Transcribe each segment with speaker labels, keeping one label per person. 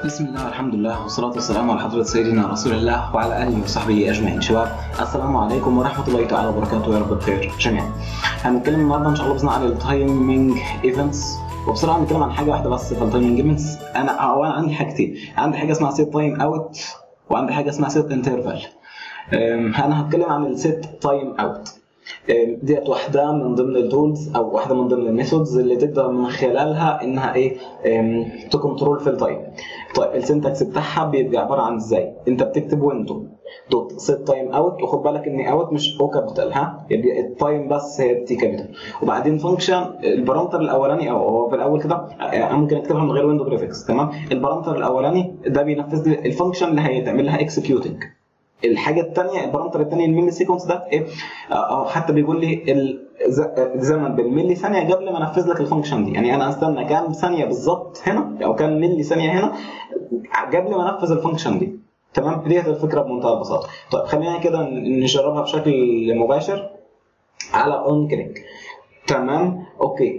Speaker 1: بسم الله والحمد لله والصلاة والسلام على حضرة سيدنا رسول الله وعلى آله وصحبه أجمعين شباب السلام عليكم ورحمة الله تعالى وبركاته يا رب بخير جميعا هنتكلم النهارده إن شاء الله بإذن الله عن التايمينج ايفنتس وبصراحة هنتكلم عن حاجة واحدة بس في التايمينج ايفنتس أنا أو أنا عندي حاجتين عندي حاجة اسمها سيت تايم أوت وعندي حاجة اسمها سيت انترفال أنا هتكلم عن السيت تايم أوت ديت واحده من ضمن التولز او واحده من ضمن الميثودز اللي تقدر من خلالها انها ايه تكنترول في التايم طيب السنتكس بتاعها بيبقى عباره عن ازاي انت بتكتب ويندو دوت سيت تايم اوت وخد بالك ان اوت مش او كابيتال ها يبقى التايم بس هي تي كابيتال وبعدين فانكشن البارامتر الاولاني او هو في الاول كده ممكن اكتبها من غير ويندو جرافيكس تمام البارامتر الاولاني ده بينفذ لي الفانكشن اللي هيتعمل لها اكسكيوتنج الحاجه الثانيه البارامتر الثاني الميلي سيكونس ده ايه او حتى بيقول لي الزمن بالملي ثانيه قبل ما انفذ لك الفانكشن دي يعني انا استنى كام ثانيه بالظبط هنا او كام ملي ثانيه هنا قبل ما انفذ الفانكشن دي تمام ديت الفكره بمنتهى البساطه طيب خلينا كده نجربها بشكل مباشر على اون كليك تمام اوكي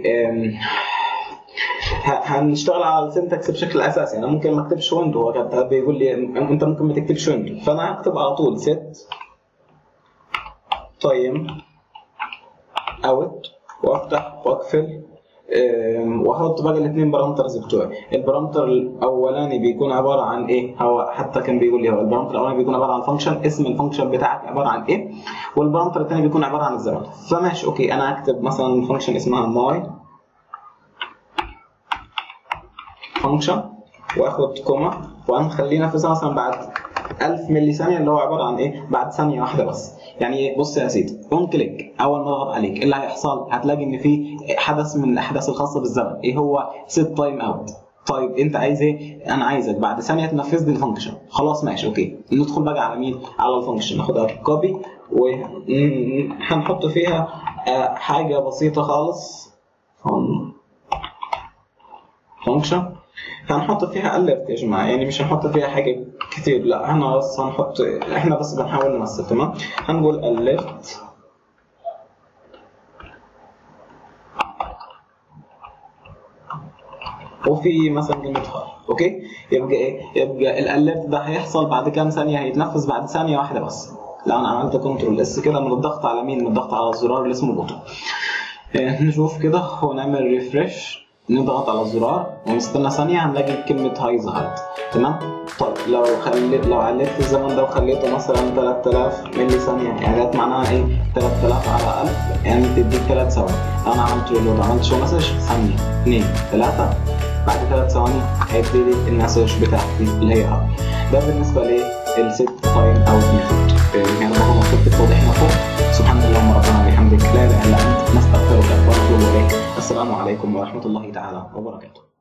Speaker 1: هنشتغل على السنتكس بشكل اساسي انا ممكن ما اكتبش ويندو هو بيقول لي انت ممكن ما تكتبش ويندو فانا هكتب على طول set تايم اوت وافتح واقفل واحط بقى الاثنين بارامترز بتوعي البارامتر الاولاني بيكون عباره عن ايه هو حتى كان بيقول لي هو البارامتر الاولاني بيكون عباره عن فانكشن اسم الفانكشن بتاعك عباره عن ايه والبارامتر الثاني بيكون عباره عن الزمن فماشي اوكي انا هكتب مثلا فانكشن اسمها ماي فانكشن واخد كوما وهنخليه ينفذها مثلا بعد 1000 ملي ثانيه اللي هو عباره عن ايه بعد ثانيه واحده بس يعني بص يا سيدي اون كليك اول ما اضغط عليك ايه اللي هيحصل هتلاقي ان في حدث من الاحداث الخاصه بالزمن ايه هو سيت تايم اوت طيب انت عايز ايه انا عايزك بعد ثانيه تنفذ لي الفانكشن خلاص ماشي اوكي ندخل بقى على مين على الفانكشن ناخدها كوبي وهنحط فيها حاجه بسيطه خالص فانكشن هنحط فيها اليرت يا جماعه يعني مش هنحط فيها حاجه كتير لا احنا بس هنحط احنا بس بنحاول نمثل تمام هنقول اليرت وفي مثلا كلمه هاي اوكي يبقى ايه يبقى الاليرت ده هيحصل بعد كام ثانيه هيتنفذ بعد ثانيه واحده بس لو انا عملت كنترول اس كده من الضغط على مين من الضغط على الزرار اللي اسمه بوتون إيه نشوف كده ونعمل ريفرش نضغط على الزرار ونستنى ثانية هنلاقي كلمة هاي ظهرت تمام؟ طيب لو خليت لو عليت الزمن ده وخليته مثلا 3000 ملي ثانية يعني ده معناها ايه؟ 3000 على 1000 يعني تديك 3 ثواني انا عملت ريلود عملت شو مسج ثانية 2 3 بعد 3 ثواني هيبتدي المسج بتاعتي اللي هي هاي ده بالنسبة للست تايم اوت ميثود يعني بقى مكتوب في التوضيح هنا فوق سبحان الله ربنا وبحمدك لا اله الا انت نستغفرك ونتوب اليك السلام عليكم ورحمه الله تعالى وبركاته